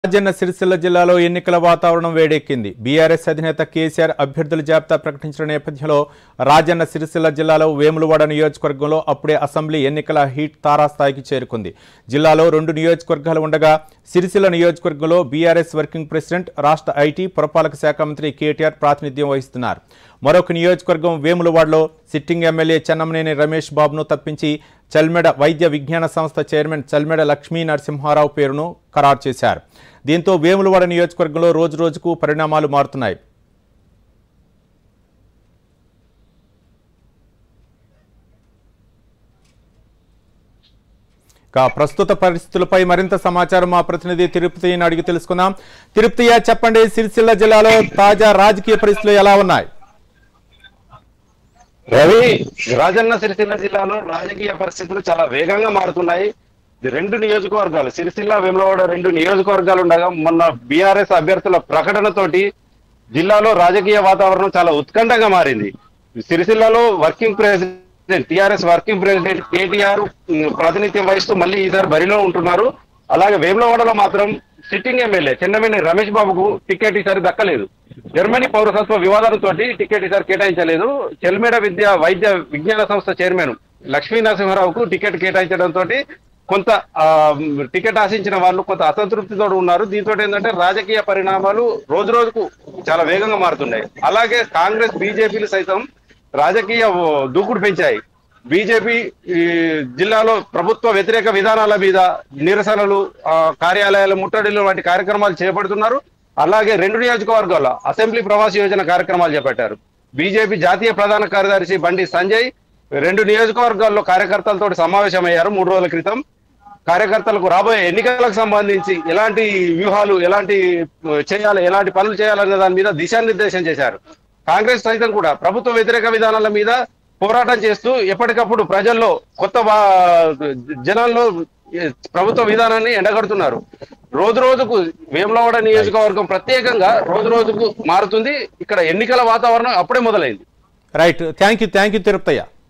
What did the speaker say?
రాజన్న సిరిసిల్ల జిల్లాలో ఎన్నికల వాతావరణం వేడెక్కింది బీఆర్ఎస్ అధినేత కేసీఆర్ అభ్యర్థుల జాబితా ప్రకటించిన నేపథ్యంలో రాజన్న సిరిసిల్ల జిల్లాలో వేములవాడ నియోజకవర్గంలో అప్పుడే అసెంబ్లీ ఎన్నికల హీట్ తారాస్థాయికి చేరుకుంది జిల్లాలో రెండు నియోజకవర్గాలు ఉండగా సిరిసిల్ల నియోజకవర్గంలో బీఆర్ఎస్ వర్కింగ్ ప్రెసిడెంట్ రాష్ట్ర ఐటీ పురపాలక శాఖ మంత్రి కేటీఆర్ ప్రాతినిధ్యం వహిస్తున్నారు మరొక నియోజకవర్గం వేములవాడలో సిట్టింగ్ ఎమ్మెల్యే చెన్నమనేని రమేష్ బాబును తప్పించి చల్మెడ వైద్య విజ్ఞాన సంస్థ చైర్మన్ చల్మెడ లక్ష్మీ నరసింహారావు పేరును ఖరారు చేశారు దీంతో వేములవాడ నియోజకవర్గంలో రోజు రోజుకు పరిణామాలు మారుతున్నాయి ఇక ప్రస్తుత పరిస్థితులపై మరింత సమాచారం మా ప్రతినిధి తిరుపతిని అడిగి తెలుసుకుందాం తిరుపతియా చెప్పండి సిరిసిల్ల జిల్లాలో తాజా రాజకీయ పరిస్థితులు ఎలా ఉన్నాయి రవి రాజన్న సిరిసిల్ల జిల్లాలో రాజకీయ పరిస్థితులు చాలా వేగంగా మారుతున్నాయి ఇది రెండు నియోజకవర్గాలు సిరిసిల్ల వేములవాడ రెండు నియోజకవర్గాలు ఉండగా మొన్న బీఆర్ఎస్ అభ్యర్థుల ప్రకటనతోటి జిల్లాలో రాజకీయ వాతావరణం చాలా ఉత్కంఠంగా మారింది సిరిసిల్లలో working president TRS working president KTR um, ప్రాతినిధ్యం వహిస్తూ మళ్ళీ ఈసారి బరిలో ఉంటున్నారు అలాగే వేములవాడలో మాత్రం సిట్టింగ్ ఎమ్మెల్యే చెన్నమేని రమేష్ బాబుకు టికెట్ ఈసారి దక్కలేదు జర్మనీ పౌరసత్వ వివాదాలతో టికెట్ ఈసారి కేటాయించలేదు చెల్మేడ విద్య వైద్య విజ్ఞాన సంస్థ చైర్మన్ లక్ష్మీ నరసింహారావుకు టికెట్ కేటాయించడంతో కొంత ఆ, టికెట్ ఆశించిన వాళ్ళు కొంత అసంతృప్తితో ఉన్నారు దీంతో ఏంటంటే రాజకీయ పరిణామాలు రోజు రోజుకు చాలా వేగంగా మారుతున్నాయి అలాగే కాంగ్రెస్ బీజేపీలు సైతం రాజకీయ ఓ, దూకుడు పెంచాయి బీజేపీ ఈ జిల్లాలో ప్రభుత్వ వ్యతిరేక విధానాల మీద నిరసనలు ఆ, కార్యాలయాల ముట్టడిలు వంటి కార్యక్రమాలు చేపడుతున్నారు అలాగే రెండు నియోజకవర్గాల అసెంబ్లీ ప్రవాస యోజన కార్యక్రమాలు చేపట్టారు బీజేపీ జాతీయ ప్రధాన కార్యదర్శి బండి సంజయ్ రెండు నియోజకవర్గాల్లో కార్యకర్తలతో సమావేశమయ్యారు మూడు రోజుల క్రితం కార్యకర్తలకు రాబోయే ఎన్నికలకు సంబంధించి ఎలాంటి వ్యూహాలు ఎలాంటి ఆ, చేయాలి ఎలాంటి పనులు చేయాలనే దాని మీద దిశానిర్దేశం చేశారు కాంగ్రెస్ సైతం కూడా ప్రభుత్వ వ్యతిరేక విధానాల మీద పోరాటం చేస్తూ ఎప్పటికప్పుడు ప్రజల్లో కొత్త వా- జనాల్లో ఏ, ప్రభుత్వ విధానాన్ని ఎండగడుతున్నారు రోజు రోజుకు వేములవాడ నియోజకవర్గం ప్రత్యేకంగా రోజు రోజుకు మారుతుంది ఇక్కడ ఎన్నికల వాతావరణం అప్పుడే మొదలైంది right thank you thank you Tirupathaiah